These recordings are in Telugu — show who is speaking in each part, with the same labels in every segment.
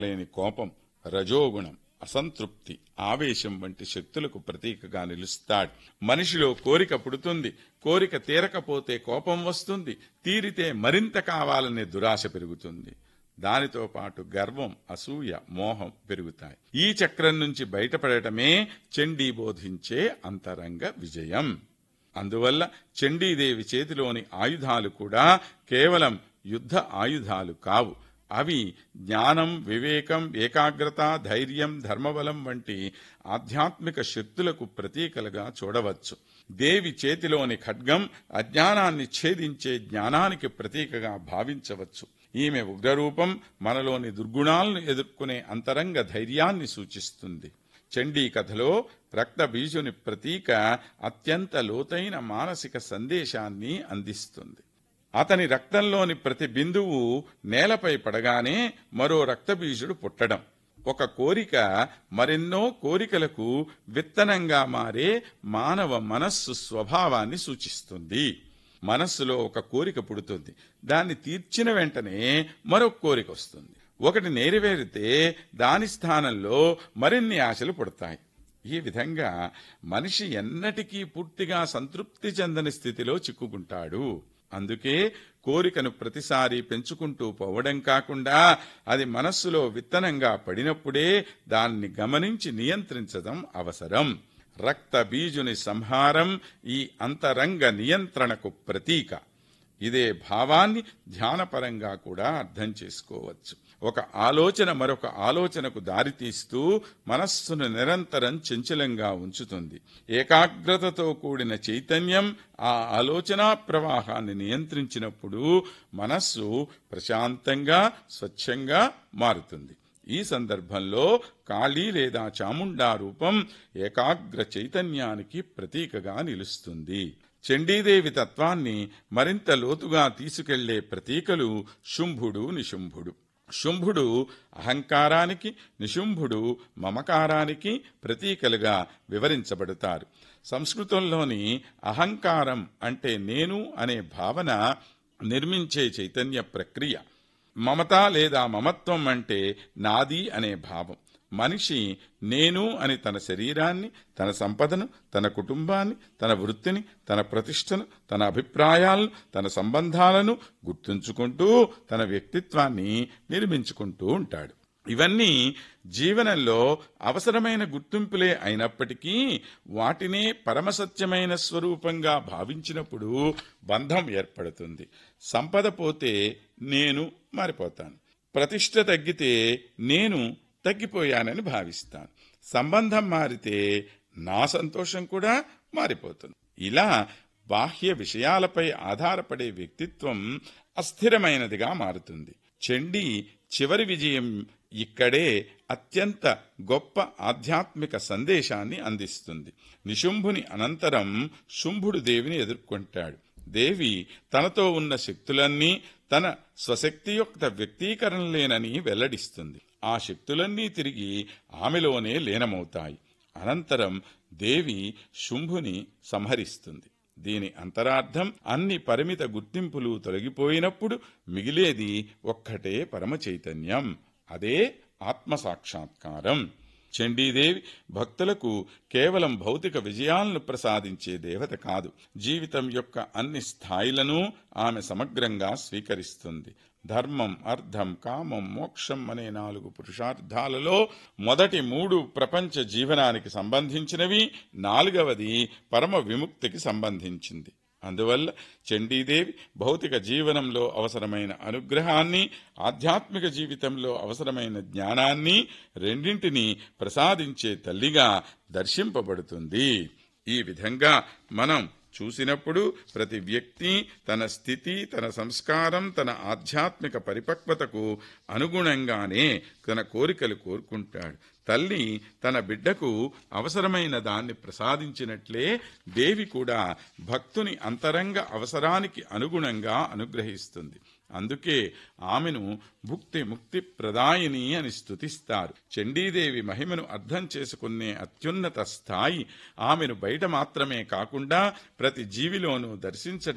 Speaker 1: లేని కోపం రజోగుణం అసంతృప్తి ఆవేశం వంటి శక్తులకు ప్రతీకగా నిలుస్తాడు మనిషిలో కోరిక పుడుతుంది కోరిక తీరకపోతే కోపం వస్తుంది తీరితే మరింత కావాలనే దురాశ పెరుగుతుంది దానితో పాటు గర్వం అసూయ మోహం పెరుగుతాయి ఈ చక్రం నుంచి బయటపడటమే చండీ బోధించే అంతరంగ విజయం అందువల్ల చండీదేవి చేతిలోని ఆయుధాలు కూడా కేవలం యుద్ధ ఆయుధాలు కావు అవి జ్ఞానం వివేకం ఏకాగ్రత ధైర్యం ధర్మబలం వంటి ఆధ్యాత్మిక శక్తులకు ప్రతీకలుగా చూడవచ్చు దేవి చేతిలోని ఖడ్గం అజ్ఞానాన్ని ఛేదించే జ్ఞానానికి ప్రతీకగా భావించవచ్చు ఈమె ఉగ్రరూపం మనలోని దుర్గుణాలను ఎదుర్కొనే అంతరంగ ధైర్యాన్ని సూచిస్తుంది చండీ కథలో రక్త బీజుని ప్రతీక అత్యంత లోతైన మానసిక సందేశాన్ని అందిస్తుంది అతని రక్తంలోని ప్రతి బిందువు నేలపై పడగానే మరో రక్తబీజుడు పుట్టడం ఒక కోరిక మరెన్నో కోరికలకు విత్తనంగా మారే మానవ మనస్సు స్వభావాన్ని సూచిస్తుంది మనస్సులో ఒక కోరిక పుడుతుంది దాన్ని తీర్చిన వెంటనే మరొక కోరిక వస్తుంది ఒకటి నెరవేరితే దాని స్థానంలో మరిన్ని ఆశలు పుడతాయి ఈ విధంగా మనిషి ఎన్నటికీ పూర్తిగా సంతృప్తి చెందని స్థితిలో చిక్కుకుంటాడు అందుకే కోరికను ప్రతిసారి పెంచుకుంటూ పోవడం కాకుండా అది మనస్సులో విత్తనంగా పడినప్పుడే దాన్ని గమనించి నియంత్రించడం అవసరం రక్త బీజుని సంహారం ఈ అంతరంగ నియంత్రణకు ప్రతీక ఇదే భావాన్ని ధ్యానపరంగా కూడా అర్థం చేసుకోవచ్చు ఒక ఆలోచన మరొక ఆలోచనకు దారితీస్తూ మనస్సును నిరంతరం చంచలంగా ఉంచుతుంది ఏకాగ్రతతో కూడిన చైతన్యం ఆ ఆలోచనా ప్రవాహాన్ని నియంత్రించినప్పుడు మనస్సు ప్రశాంతంగా స్వచ్ఛంగా మారుతుంది ఈ సందర్భంలో కాళీ లేదా చాముండా రూపం ఏకాగ్ర చైతన్యానికి ప్రతీకగా నిలుస్తుంది చండీదేవి తత్వాన్ని మరింత లోతుగా తీసుకెళ్లే ప్రతీకలు శుంభుడు నిశుంభుడు శుంభుడు అహంకారానికి నిశుంభుడు మమకారానికి ప్రతీకలుగా వివరించబడతారు సంస్కృతంలోని అహంకారం అంటే నేను అనే భావన నిర్మించే చైతన్య ప్రక్రియ మమత లేదా మమత్వం అంటే నాది అనే భావం మనిషి నేను అని తన శరీరాన్ని తన సంపదను తన కుటుంబాన్ని తన వృత్తిని తన ప్రతిష్టను తన అభిప్రాయాలను తన సంబంధాలను గుర్తుంచుకుంటూ తన వ్యక్తిత్వాన్ని నిర్మించుకుంటూ ఉంటాడు ఇవన్నీ జీవనంలో అవసరమైన గుర్తింపులే అయినప్పటికీ వాటినే పరమసత్యమైన స్వరూపంగా భావించినప్పుడు బంధం ఏర్పడుతుంది సంపద పోతే నేను మారిపోతాను ప్రతిష్ట తగ్గితే నేను తగ్గిపోయానని భావిస్తాను సంబంధం మారితే నా సంతోషం కూడా మారిపోతుంది ఇలా బాహ్య విషయాలపై ఆధారపడే వ్యక్తిత్వం అస్థిరమైనదిగా మారుతుంది చండీ చివరి విజయం ఇక్కడే అత్యంత గొప్ప ఆధ్యాత్మిక సందేశాన్ని అందిస్తుంది నిశుంభుని అనంతరం శుంభుడు దేవిని ఎదుర్కొంటాడు దేవి తనతో ఉన్న శక్తులన్నీ తన స్వశక్తియుక్త వ్యక్తీకరణలేనని వెల్లడిస్తుంది ఆ శక్తులన్నీ తిరిగి ఆమెలోనే లీనమవుతాయి అనంతరం దేవి శుంభుని సంహరిస్తుంది దీని అంతరార్థం అన్ని పరిమిత గుర్తింపులు తొలగిపోయినప్పుడు మిగిలేది ఒక్కటే పరమ చైతన్యం అదే ఆత్మసాక్షాత్కారం చండీదేవి భక్తులకు కేవలం భౌతిక విజయాలను ప్రసాదించే దేవత కాదు జీవితం యొక్క అన్ని స్థాయిలను ఆమె సమగ్రంగా స్వీకరిస్తుంది ధర్మం అర్థం కామం మోక్షం అనే నాలుగు పురుషార్థాలలో మొదటి మూడు ప్రపంచ జీవనానికి సంబంధించినవి నాలుగవది పరమ విముక్తికి సంబంధించింది అందువల్ల చండీదేవి భౌతిక జీవనంలో అవసరమైన అనుగ్రహాన్ని ఆధ్యాత్మిక జీవితంలో అవసరమైన జ్ఞానాన్ని రెండింటినీ ప్రసాదించే తల్లిగా దర్శింపబడుతుంది ఈ విధంగా మనం చూసినప్పుడు ప్రతి వ్యక్తి తన స్థితి తన సంస్కారం తన ఆధ్యాత్మిక పరిపక్వతకు అనుగుణంగానే తన కోరికలు కోరుకుంటాడు తల్లి తన బిడ్డకు అవసరమైన దాన్ని ప్రసాదించినట్లే దేవి కూడా భక్తుని అంతరంగ అవసరానికి అనుగుణంగా అనుగ్రహిస్తుంది అందుకే ఆమెను భుక్తి ముక్తి ప్రదాయిని అని స్తుతిస్తారు చండీదేవి మహిమను అర్థం చేసుకునే అత్యున్నత స్థాయి ఆమెను బయట మాత్రమే కాకుండా ప్రతి జీవిలోనూ దర్శించటం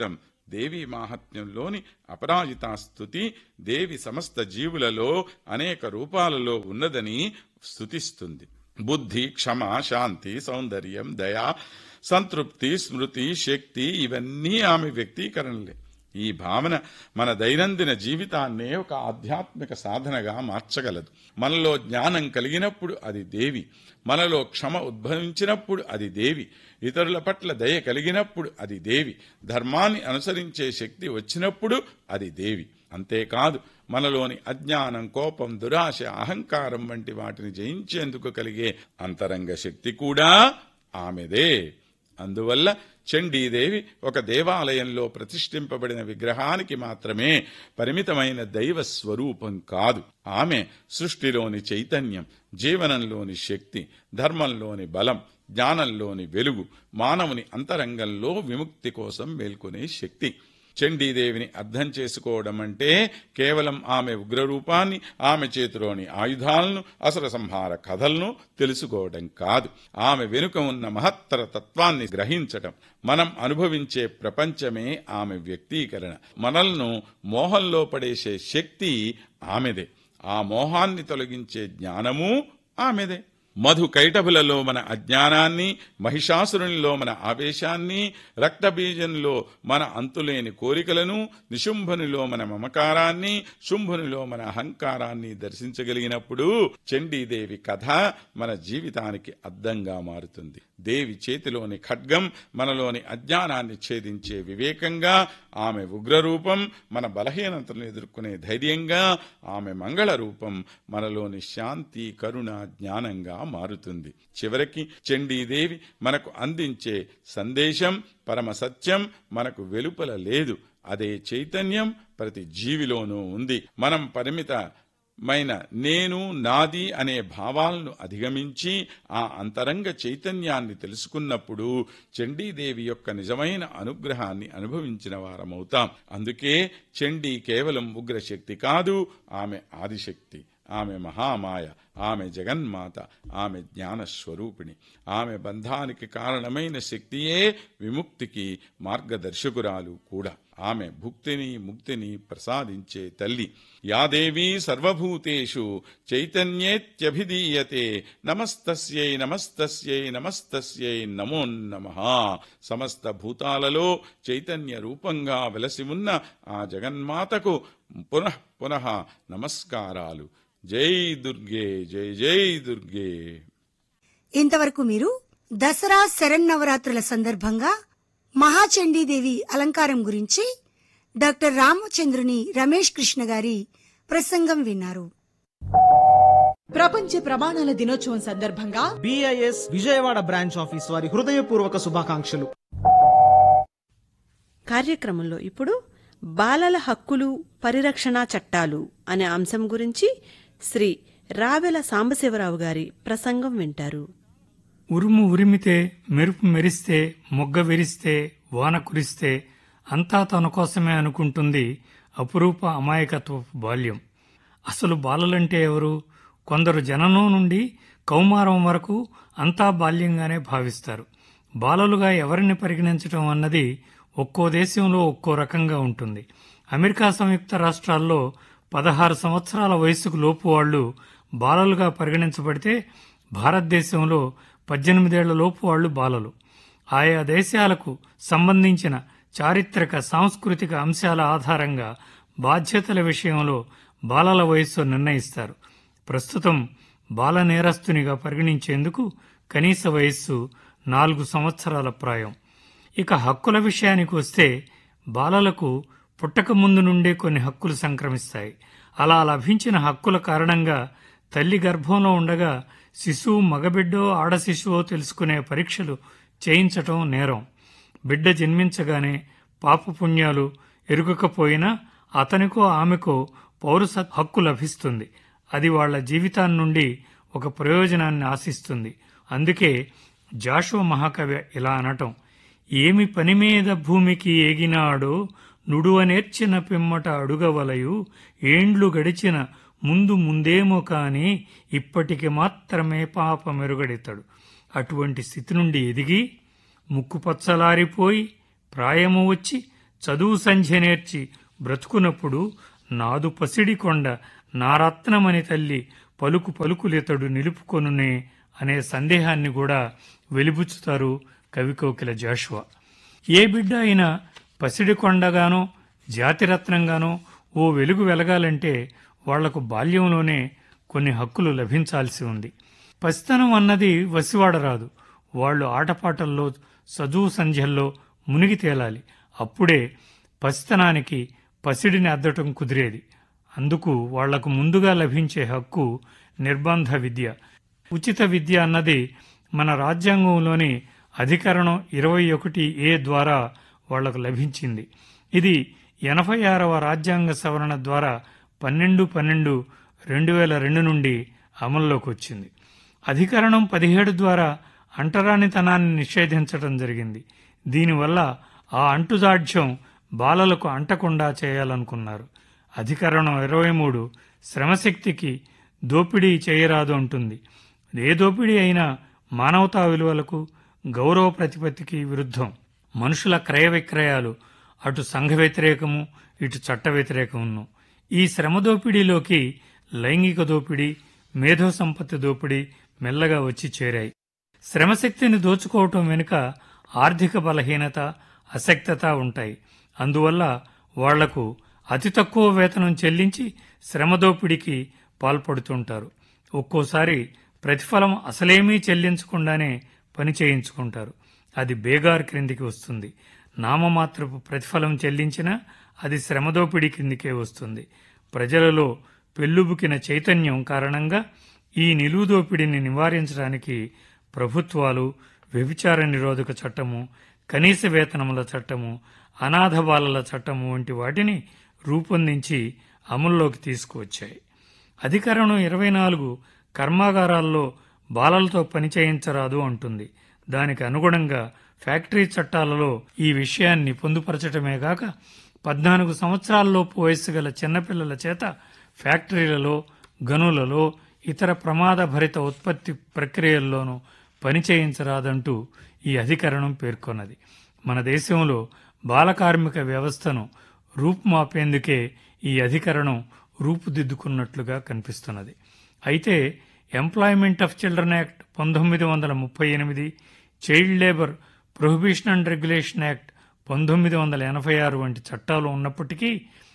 Speaker 1: దేవి మాహాత్మ్యంలోని అపరాజితా స్థుతి దేవి సమస్త జీవులలో అనేక రూపాలలో ఉన్నదని స్థుతిస్తుంది బుద్ధి క్షమ శాంతి సౌందర్యం దయ సంతృప్తి స్మృతి శక్తి ఇవన్నీ ఆమె వ్యక్తీకరణలే ఈ భావన మన దైనందిన జీవితాన్నే ఒక ఆధ్యాత్మిక సాధనగా మార్చగలదు మనలో జ్ఞానం కలిగినప్పుడు అది దేవి మనలో క్షమ ఉద్భవించినప్పుడు అది దేవి ఇతరుల పట్ల దయ కలిగినప్పుడు అది దేవి ధర్మాన్ని అనుసరించే శక్తి వచ్చినప్పుడు అది దేవి అంతేకాదు మనలోని అజ్ఞానం కోపం దురాశ అహంకారం వంటి వాటిని జయించేందుకు కలిగే అంతరంగ శక్తి కూడా ఆమెదే అందువల్ల చండీదేవి ఒక దేవాలయంలో ప్రతిష్ఠింపబడిన విగ్రహానికి మాత్రమే పరిమితమైన దైవ స్వరూపం కాదు ఆమె సృష్టిలోని చైతన్యం జీవనంలోని శక్తి ధర్మంలోని బలం జ్ఞానంలోని వెలుగు మానవుని అంతరంగంలో విముక్తి కోసం మేల్కొనే శక్తి చండీదేవిని అర్థం చేసుకోవడం అంటే కేవలం ఆమె ఉగ్రరూపాన్ని ఆమె చేతిలోని ఆయుధాలను అసుర సంహార కథలను తెలుసుకోవడం కాదు ఆమె వెనుక ఉన్న మహత్తర తత్వాన్ని గ్రహించటం మనం అనుభవించే ప్రపంచమే ఆమె వ్యక్తీకరణ మనల్ని మోహంలో పడేసే శక్తి ఆమెదే ఆ మోహాన్ని తొలగించే జ్ఞానము ఆమెదే మధు కైటభులలో మన అజ్ఞానాన్ని మహిషాసురునిలో మన ఆవేశాన్ని రక్తబీజంలో మన అంతులేని కోరికలను నిశుంభునిలో మన మమకారాన్ని శుంభునిలో మన అహంకారాన్ని దర్శించగలిగినప్పుడు చండీదేవి కథ మన జీవితానికి అద్దంగా మారుతుంది దేవి చేతిలోని ఖడ్గం మనలోని అజ్ఞానాన్ని ఛేదించే వివేకంగా ఆమె ఉగ్రరూపం మన బలహీనతలను ఎదుర్కొనే ధైర్యంగా ఆమె మంగళ రూపం మనలోని శాంతి కరుణ జ్ఞానంగా మారుతుంది చివరికి చండీదేవి మనకు అందించే సందేశం పరమ సత్యం మనకు వెలుపల లేదు అదే చైతన్యం ప్రతి జీవిలోనూ ఉంది మనం పరిమిత మైన నేను నాది అనే భావాలను అధిగమించి ఆ అంతరంగ చైతన్యాన్ని తెలుసుకున్నప్పుడు చండీదేవి యొక్క నిజమైన అనుగ్రహాన్ని అనుభవించిన వారమవుతాం అందుకే చండీ కేవలం ఉగ్రశక్తి కాదు ఆమె ఆదిశక్తి ఆమె మహామాయ ఆమె జగన్మాత ఆమె జ్ఞానస్వరూపిణి ఆమె బంధానికి కారణమైన శక్తియే విముక్తికి మార్గదర్శకురాలు కూడా ఆమె భుక్తిని ముక్తిని ప్రసాదించే తల్లి యాదేవీ సర్వభూతేషు చైతన్యేత్యభిధీయతే నమస్తస్యై నమస్తస్యై నమస్తస్యై నమో నమ సమస్త భూతాలలో చైతన్య రూపంగా వెలసి ఉన్న ఆ జగన్మాతకు పునః పునః నమస్కారాలు జై దుర్గే జై జై దుర్గే
Speaker 2: ఇంతవరకు మీరు దసరా శరన్నవరాత్రుల సందర్భంగా మహాచండీదేవి అలంకారం గురించి డాక్టర్ రామచంద్రుని రమేష్ కృష్ణ గారి ప్రసంగం విన్నారు
Speaker 3: ప్రపంచ ప్రమాణాల దినోత్సవం సందర్భంగా
Speaker 4: బిఐఎస్ విజయవాడ బ్రాంచ్ ఆఫీస్ వారి హృదయపూర్వక శుభాకాంక్షలు
Speaker 5: కార్యక్రమంలో ఇప్పుడు బాలల హక్కులు పరిరక్షణ చట్టాలు అనే అంశం గురించి శ్రీ రావెల సాంబశివరావు గారి ప్రసంగం వింటారు
Speaker 6: ఉరుము ఉరిమితే మెరుపు మెరిస్తే మొగ్గ విరిస్తే వాన కురిస్తే అంతా తన కోసమే అనుకుంటుంది అపురూప అమాయకత్వపు బాల్యం అసలు బాలలంటే ఎవరు కొందరు జననం నుండి కౌమారం వరకు అంతా బాల్యంగానే భావిస్తారు బాలలుగా ఎవరిని పరిగణించటం అన్నది ఒక్కో దేశంలో ఒక్కో రకంగా ఉంటుంది అమెరికా సంయుక్త రాష్ట్రాల్లో పదహారు సంవత్సరాల వయసుకు లోపు వాళ్ళు బాలలుగా పరిగణించబడితే భారతదేశంలో పద్దెనిమిదేళ్ల లోపు వాళ్ళు బాలలు ఆయా దేశాలకు సంబంధించిన చారిత్రక సాంస్కృతిక అంశాల ఆధారంగా బాధ్యతల విషయంలో బాలల వయస్సు నిర్ణయిస్తారు ప్రస్తుతం బాల నేరస్తునిగా పరిగణించేందుకు కనీస వయస్సు నాలుగు సంవత్సరాల ప్రాయం ఇక హక్కుల విషయానికి వస్తే బాలలకు పుట్టక ముందు నుండే కొన్ని హక్కులు సంక్రమిస్తాయి అలా లభించిన హక్కుల కారణంగా తల్లి గర్భంలో ఉండగా శిశువు మగబిడ్డో ఆడ శిశువో తెలుసుకునే పరీక్షలు చేయించటం నేరం బిడ్డ జన్మించగానే పాపపుణ్యాలు ఎరుగకపోయినా అతనికో ఆమెకో పౌరస హక్కు లభిస్తుంది అది వాళ్ల జీవితాన్ని నుండి ఒక ప్రయోజనాన్ని ఆశిస్తుంది అందుకే జాషువ మహాకవి ఇలా అనటం ఏమి పని మీద భూమికి ఏగినాడో నుడువనేర్చిన పిమ్మట అడుగవలయు ఏండ్లు గడిచిన ముందు ముందేమో కాని ఇప్పటికి మాత్రమే పాప మెరుగడెత్తడు అటువంటి స్థితి నుండి ఎదిగి ముక్కుపచ్చలారిపోయి ప్రాయము వచ్చి చదువు సంధ్య నేర్చి బ్రతుకునప్పుడు నాదు పసిడి కొండ నారత్నమని తల్లి పలుకు పలుకులితడు నిలుపుకొనునే అనే సందేహాన్ని కూడా వెలిబుచ్చుతారు కవికోకిల జాషువా ఏ బిడ్డ అయినా పసిడి కొండగానో జాతిరత్నంగానో ఓ వెలుగు వెలగాలంటే వాళ్లకు బాల్యంలోనే కొన్ని హక్కులు లభించాల్సి ఉంది పసితనం అన్నది వసివాడరాదు వాళ్ళు ఆటపాటల్లో చదువు సంధ్యల్లో మునిగి తేలాలి అప్పుడే పసితనానికి పసిడిని అద్దటం కుదిరేది అందుకు వాళ్లకు ముందుగా లభించే హక్కు నిర్బంధ విద్య ఉచిత విద్య అన్నది మన రాజ్యాంగంలోని అధికరణం ఇరవై ఒకటి ఏ ద్వారా వాళ్లకు లభించింది ఇది ఎనభై ఆరవ రాజ్యాంగ సవరణ ద్వారా పన్నెండు పన్నెండు రెండు వేల రెండు నుండి అమల్లోకి వచ్చింది అధికరణం పదిహేడు ద్వారా అంటరానితనాన్ని నిషేధించడం జరిగింది దీనివల్ల ఆ అంటుదాఢ్యం బాలలకు అంటకుండా చేయాలనుకున్నారు అధికరణం ఇరవై మూడు శ్రమశక్తికి దోపిడీ చేయరాదు అంటుంది ఏ దోపిడీ అయినా మానవతా విలువలకు గౌరవ ప్రతిపత్తికి విరుద్ధం మనుషుల క్రయ విక్రయాలు అటు సంఘ వ్యతిరేకము ఇటు చట్ట వ్యతిరేకమును ఈ శ్రమ దోపిడీలోకి లైంగిక దోపిడీ మేధో సంపత్తి దోపిడీ మెల్లగా వచ్చి చేరాయి శ్రమశక్తిని దోచుకోవటం వెనుక ఆర్థిక బలహీనత అశక్తత ఉంటాయి అందువల్ల వాళ్లకు అతి తక్కువ వేతనం చెల్లించి శ్రమ దోపిడీకి పాల్పడుతుంటారు ఒక్కోసారి ప్రతిఫలం అసలేమీ చెల్లించకుండానే పని చేయించుకుంటారు అది బేగార్ క్రిందికి వస్తుంది నామమాత్రపు ప్రతిఫలం చెల్లించినా అది శ్రమదోపిడీ కిందికే వస్తుంది ప్రజలలో పెల్లుబుకిన చైతన్యం కారణంగా ఈ నిలువు దోపిడీని నివారించడానికి ప్రభుత్వాలు వ్యభిచార నిరోధక చట్టము కనీస వేతనముల చట్టము అనాథ బాలల చట్టము వంటి వాటిని రూపొందించి అమల్లోకి తీసుకువచ్చాయి అధికరణం ఇరవై నాలుగు కర్మాగారాల్లో బాలలతో పని చేయించరాదు అంటుంది దానికి అనుగుణంగా ఫ్యాక్టరీ చట్టాలలో ఈ విషయాన్ని పొందుపరచటమే గాక పద్నాలుగు సంవత్సరాలలోపు వయస్సు గల చిన్నపిల్లల చేత ఫ్యాక్టరీలలో గనులలో ఇతర ప్రమాదభరిత ఉత్పత్తి ప్రక్రియల్లోనూ పని చేయించరాదంటూ ఈ అధికరణం పేర్కొన్నది మన దేశంలో బాలకార్మిక వ్యవస్థను రూపుమాపేందుకే ఈ అధికరణం రూపుదిద్దుకున్నట్లుగా కనిపిస్తున్నది అయితే ఎంప్లాయ్మెంట్ ఆఫ్ చిల్డ్రన్ యాక్ట్ పంతొమ్మిది వందల ముప్పై ఎనిమిది child labour prohibition and regulation act పంతొమ్మిది వందల ఎనభై ఆరు వంటి చట్టాలు ఉన్నప్పటికీ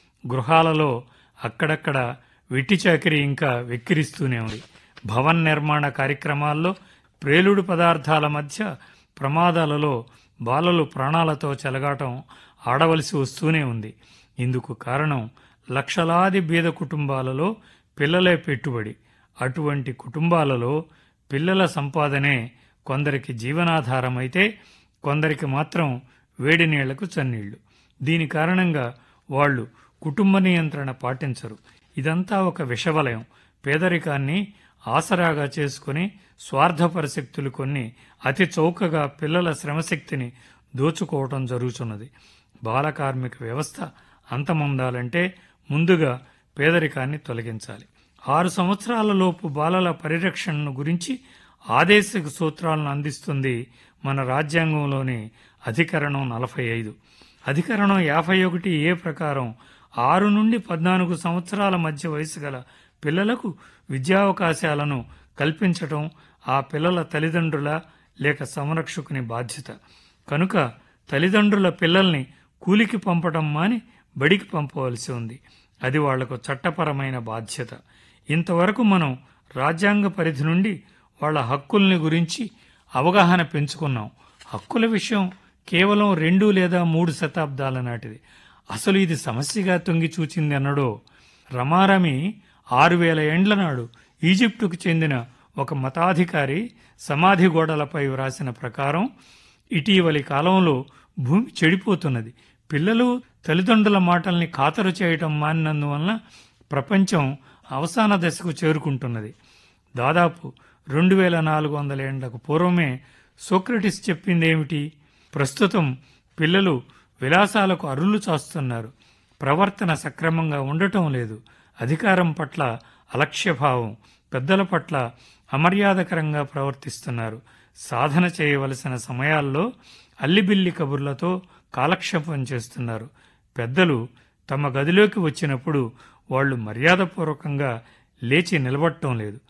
Speaker 6: గృహాలలో అక్కడక్కడ వెట్టి చాకిరి ఇంకా వెక్కిరిస్తూనే ఉంది భవన్ నిర్మాణ కార్యక్రమాల్లో ప్రేలుడు పదార్థాల మధ్య ప్రమాదాలలో బాలలు ప్రాణాలతో చెలగాటం ఆడవలసి వస్తూనే ఉంది ఇందుకు కారణం లక్షలాది బీద కుటుంబాలలో పిల్లలే పెట్టుబడి అటువంటి కుటుంబాలలో పిల్లల సంపాదనే కొందరికి జీవనాధారమైతే కొందరికి మాత్రం వేడి నీళ్లకు చన్నీళ్లు దీని కారణంగా వాళ్ళు కుటుంబ నియంత్రణ పాటించరు ఇదంతా ఒక విషవలయం పేదరికాన్ని ఆసరాగా చేసుకుని స్వార్థపర శక్తులు కొన్ని అతి చౌకగా పిల్లల శ్రమశక్తిని దోచుకోవటం జరుగుతున్నది బాలకార్మిక వ్యవస్థ అంతమొందాలంటే ముందుగా పేదరికాన్ని తొలగించాలి ఆరు సంవత్సరాల లోపు బాలల పరిరక్షణను గురించి ఆదేశిక సూత్రాలను అందిస్తుంది మన రాజ్యాంగంలోని అధికరణం నలభై ఐదు అధికరణం యాభై ఒకటి ఏ ప్రకారం ఆరు నుండి పద్నాలుగు సంవత్సరాల మధ్య వయసు గల పిల్లలకు విద్యావకాశాలను కల్పించటం ఆ పిల్లల తల్లిదండ్రుల లేక సంరక్షకుని బాధ్యత కనుక తల్లిదండ్రుల పిల్లల్ని కూలికి పంపటం మాని బడికి పంపవలసి ఉంది అది వాళ్లకు చట్టపరమైన బాధ్యత ఇంతవరకు మనం రాజ్యాంగ పరిధి నుండి వాళ్ళ హక్కుల్ని గురించి అవగాహన పెంచుకున్నాం హక్కుల విషయం కేవలం రెండు లేదా మూడు శతాబ్దాల నాటిది అసలు ఇది సమస్యగా తొంగి చూచింది అన్నడో రమారమి ఆరు వేల ఏండ్ల నాడు ఈజిప్టుకు చెందిన ఒక మతాధికారి సమాధి గోడలపై వ్రాసిన ప్రకారం ఇటీవలి కాలంలో భూమి చెడిపోతున్నది పిల్లలు తల్లిదండ్రుల మాటల్ని ఖాతరు చేయటం మానినందువలన ప్రపంచం అవసాన దశకు చేరుకుంటున్నది దాదాపు రెండు వేల నాలుగు వందల ఏండ్లకు పూర్వమే సోక్రటిస్ చెప్పిందేమిటి ప్రస్తుతం పిల్లలు విలాసాలకు అరులు చాస్తున్నారు ప్రవర్తన సక్రమంగా ఉండటం లేదు అధికారం పట్ల అలక్ష్యభావం పెద్దల పట్ల అమర్యాదకరంగా ప్రవర్తిస్తున్నారు సాధన చేయవలసిన సమయాల్లో అల్లిబిల్లి కబుర్లతో కాలక్షేపం చేస్తున్నారు పెద్దలు తమ గదిలోకి వచ్చినప్పుడు వాళ్ళు మర్యాదపూర్వకంగా లేచి నిలబడటం లేదు